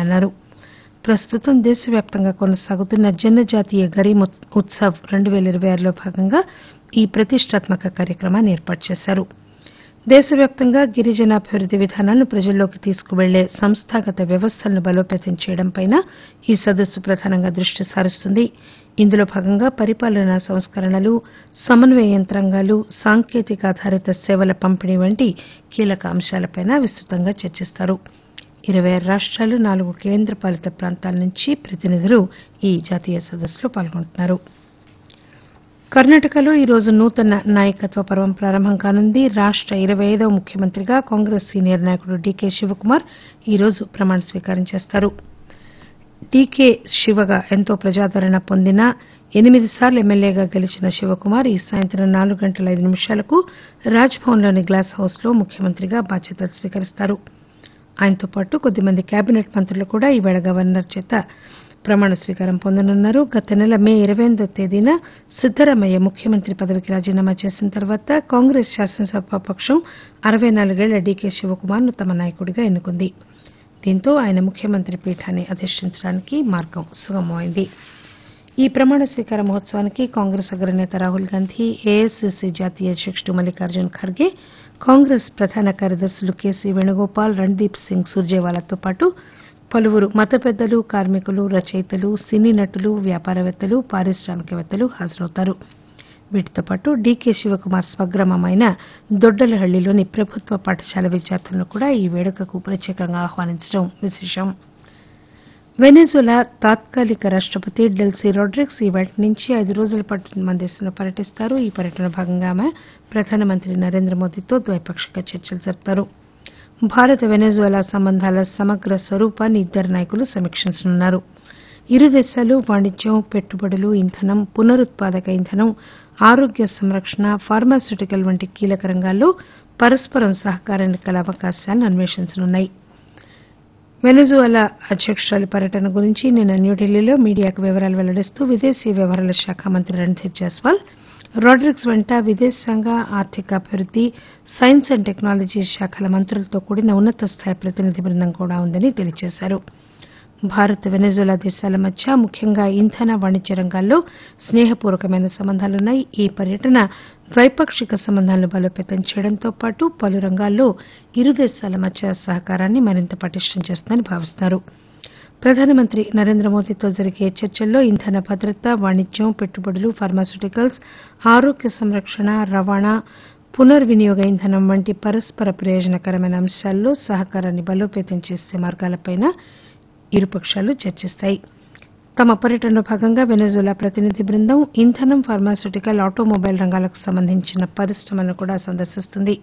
జరుగుతున్నాయన్నారు ప్రస్తుతం దేశవ్యాప్తంగా కొనసాగుతున్న జనజాతీయ గరీబ్ ఉత్సవ్ రెండు పేల ఇరవై ఆరులో భాగంగా ఈ ప్రతిష్టాత్మక కార్యక్రమాన్ని ఏర్పాటు చేశారు దేశవ్యాప్తంగా గిరిజనాభివృద్ది విధానాలను ప్రజల్లోకి తీసుకువెళ్లే సంస్థాగత వ్యవస్థలను బలోపేతం చేయడంపై ఈ సదస్సు ప్రధానంగా దృష్టి సారిస్తుంది ఇందులో భాగంగా పరిపాలనా సంస్కరణలు సమన్వయ యంత్రాంగాలు సాంకేతిక ఆధారిత సేవల పంపిణీ వంటి కీలక అంశాలపై విస్తృతంగా చర్చిస్తారు ఇరవై ఆరు రాష్టాలు నాలుగు కేంద్రపాలిత ప్రాంతాల నుంచి ప్రతినిధులు ఈ జాతీయ సదస్సులో పాల్గొంటున్నారు కర్ణాటకలో ఈరోజు నూతన నాయకత్వ పర్వం ప్రారంభం కానుంది రాష్ట ఇరవై ఐదవ ముఖ్యమంత్రిగా కాంగ్రెస్ సీనియర్ నాయకుడు డీకే శివకుమార్ ఈరోజు ప్రమాణ స్వీకారం చేస్తారు డీకే శివగా ఎంతో ప్రజాదరణ పొందిన ఎనిమిది సార్లు ఎమ్మెల్యేగా గెలిచిన శివకుమార్ ఈ సాయంత్రం నాలుగు గంటల ఐదు నిమిషాలకు రాజ్ భవన్లోని గ్లాస్ హౌస్ లో ముఖ్యమంత్రిగా బాధ్యతలు స్వీకరిస్తారు ఆయనతో పాటు కొద్దిమంది కేబినెట్ మంత్రులు కూడా ఈవేళ గవర్నర్ చేత ప్రమాణ స్వీకారం పొందనున్నారు గత నెల మే ఇరవై ఎనిమిదో తేదీన సిద్దరామయ్య ముఖ్యమంత్రి పదవికి రాజీనామా చేసిన తర్వాత కాంగ్రెస్ శాసనసభాపక్షం అరవై నాలుగేళ్ల డీకే శివకుమార్ ను తమ నాయకుడిగా ఎన్నుకుంది దీంతో ఆయన ముఖ్యమంత్రి పీఠాన్ని అధిష్టించడానికి మార్గం సుగమమైంది ఈ ప్రమాణ స్వీకార మహోత్సవానికి కాంగ్రెస్ అగ్రనేత రాహుల్ గాంధీ ఏఐసీసీ జాతీయ అధ్యకుడు మల్లికార్జున్ ఖర్గే కాంగ్రెస్ ప్రధాన కార్యదర్శులు కేసీ వేణుగోపాల్ రణ్దీప్ సింగ్ సుర్జేవాలాతో పాటు పలువురు మత పెద్దలు కార్మికులు రచయితలు సినీ నటులు వ్యాపారవేత్తలు పారిశ్రామికవేత్తలు హాజరవుతారు వీటితో పాటు డీకే శివకుమార్ స్వగ్రామమైన దొడ్డలహళ్లిలోని ప్రభుత్వ పాఠశాల విద్యార్థులను కూడా ఈ వేడుకకు ప్రత్యేకంగా ఆహ్వానించడం విశేషం వెనిజులా తాత్కాలిక రాష్టపతి డెల్సీ రోడ్రిగ్స్ ఈ వేళ నుంచి ఐదు రోజుల పాటు మన దేశంలో పర్యటిస్తారు ఈ పర్యటన భాగంగా ఆమె ప్రధానమంత్రి నరేంద్ర మోదీతో ద్వైపాక్షిక చర్చలు జరుపుతారు భారత వెనెజులా సంబంధాల సమగ్ర స్వరూపాన్ని ఇద్దరు నాయకులు సమీక్షించనున్నారు ఇరు దేశాలు వాణిజ్యం పెట్టుబడులు ఇంధనం పునరుత్పాదక ఇంధనం ఆరోగ్య సంరక్షణ ఫార్మాస్యూటికల్ వంటి కీలక రంగాల్లో పరస్పరం సహకారానికి గల అవకాశాలను అన్వేషించనున్నాయి వెనెజులా అధ్యకురాలి పర్యటన గురించి నిన్న న్యూఢిల్లీలో మీడియాకు వివరాలు వెల్లడిస్తూ విదేశీ వ్యవహారాల శాఖ మంత్రి రణ్ధీర్ జైస్వాల్ రోడ్రిగ్స్ వెంట విదేశాంగ ఆర్థికాభివృద్ది సైన్స్ అండ్ టెక్నాలజీ శాఖల మంత్రులతో కూడిన ఉన్నత స్థాయి ప్రతినిధి బృందం కూడా ఉందని తెలియజేశారు భారత్ వెనెజులా దేశాల మధ్య ముఖ్యంగా ఇంధన వాణిజ్య రంగాల్లో స్నేహపూర్వకమైన సంబంధాలున్నాయి ఈ పర్యటన ద్వైపాక్షిక సంబంధాలను బలోపేతం చేయడంతో పాటు పలు రంగాల్లో ఇరు దేశాల మధ్య సహకారాన్ని మరింత పటిష్టం చేస్తుందని భావిస్తున్నారు ప్రధానమంత్రి నరేంద్ర మోదీతో జరిగే చర్చల్లో ఇంధన భద్రత వాణిజ్యం పెట్టుబడులు ఫార్మాస్యూటికల్స్ ఆరోగ్య సంరక్షణ రవాణా పునర్వినియోగ ఇంధనం వంటి పరస్పర ప్రయోజనకరమైన అంశాల్లో సహకారాన్ని బలోపేతం చేసే మార్గాలపై ఇరుపక్షాలు చర్చిస్తాయి తమ పర్యటనలో భాగంగా వెనెజులా ప్రతినిధి బృందం ఇంధనం ఫార్మాస్యూటికల్ ఆటోమొబైల్ రంగాలకు సంబంధించిన పరిశ్రమలను కూడా సందర్శిస్తుంది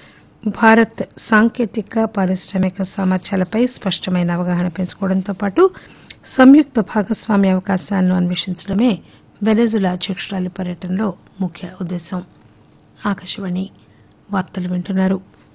భారత్ సాంకేతిక పారిశ్రామిక సామర్థ్యాలపై స్పష్టమైన అవగాహన పెంచుకోవడంతో పాటు సంయుక్త భాగస్వామ్య అవకాశాలను అన్వేషించడమే వెనెజులా అధ్యకురాలి పర్యటనలో ముఖ్య ఉద్దేశం ఆకాశవాణి వార్తలు వింటున్నారు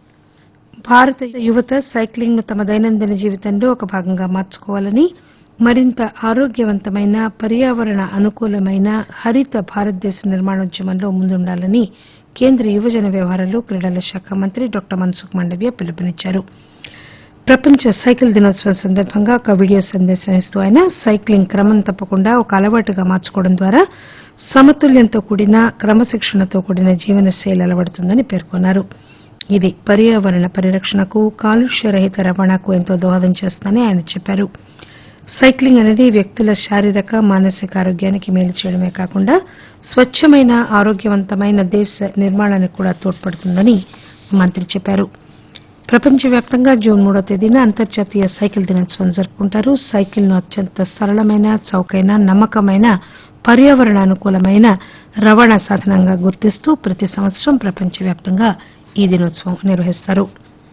భారత యువత సైక్లింగ్ ను తమ దైనందిన జీవితంలో ఒక భాగంగా మార్చుకోవాలని మరింత ఆరోగ్యవంతమైన పర్యావరణ అనుకూలమైన హరిత భారతదేశ నిర్మాణోద్యమంలో ముందుండాలని కేంద్ర యువజన వ్యవహారాలు క్రీడల శాఖ మంత్రి డాక్టర్ మన్సుఖ్ మాండవ్య పిలుపునిచ్చారు ప్రపంచ సైకిల్ దినోత్సవం సందర్భంగా ఒక వీడియో సందేశం ఇస్తూ ఆయన సైక్లింగ్ క్రమం తప్పకుండా ఒక అలవాటుగా మార్చుకోవడం ద్వారా సమతుల్యంతో కూడిన క్రమశిక్షణతో కూడిన జీవనశైలి అలవడుతుందని పేర్కొన్నారు ఇది పర్యావరణ పరిరక్షణకు కాలుష్య రహిత రవాణాకు ఎంతో దోహదం చేస్తుందని ఆయన చెప్పారు సైక్లింగ్ అనేది వ్యక్తుల శారీరక మానసిక ఆరోగ్యానికి మేలు చేయడమే కాకుండా స్వచ్చమైన ఆరోగ్యవంతమైన దేశ నిర్మాణానికి కూడా తోడ్పడుతుందని మంత్రి చెప్పారు ప్రపంచవ్యాప్తంగా జూన్ మూడో తేదీన అంతర్జాతీయ సైకిల్ దినోత్సవం జరుపుకుంటారు సైకిల్ ను అత్యంత సరళమైన చౌకైన నమ్మకమైన పర్యావరణ అనుకూలమైన రవాణా సాధనంగా గుర్తిస్తూ ప్రతి సంవత్సరం ప్రపంచవ్యాప్తంగా ఈ దినోత్సవం నిర్వహిస్తారు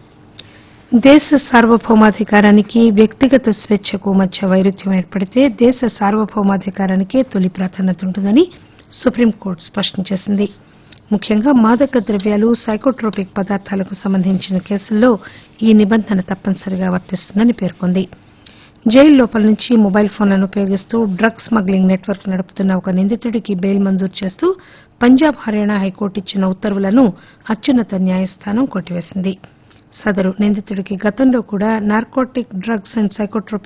దేశ సార్వభౌమాధికారానికి వ్యక్తిగత స్వేచ్చకు మధ్య వైరుధ్యం ఏర్పడితే దేశ సార్వభౌమాధికారానికే తొలి ప్రాధాన్యత ఉంటుందని సుప్రీంకోర్టు స్పష్టం చేసింది ముఖ్యంగా మాదక ద్రవ్యాలు సైకోట్రోపిక్ పదార్థాలకు సంబంధించిన కేసుల్లో ఈ నిబంధన తప్పనిసరిగా వర్తిస్తుందని పేర్కొంది జైలు లోపల నుంచి మొబైల్ ఫోన్లను ఉపయోగిస్తూ డ్రగ్స్ స్మగ్లింగ్ నెట్వర్క్ నడుపుతున్న ఒక నిందితుడికి బెయిల్ మంజూరు చేస్తూ పంజాబ్ హర్యానా హైకోర్టు ఇచ్చిన ఉత్తర్వులను అత్యున్నత న్యాయస్థానం కొట్టివేసింది సదరు నిందితుడికి గతంలో కూడా నార్కోటిక్ డ్రగ్స్ అండ్ సైకోట్రోపిక్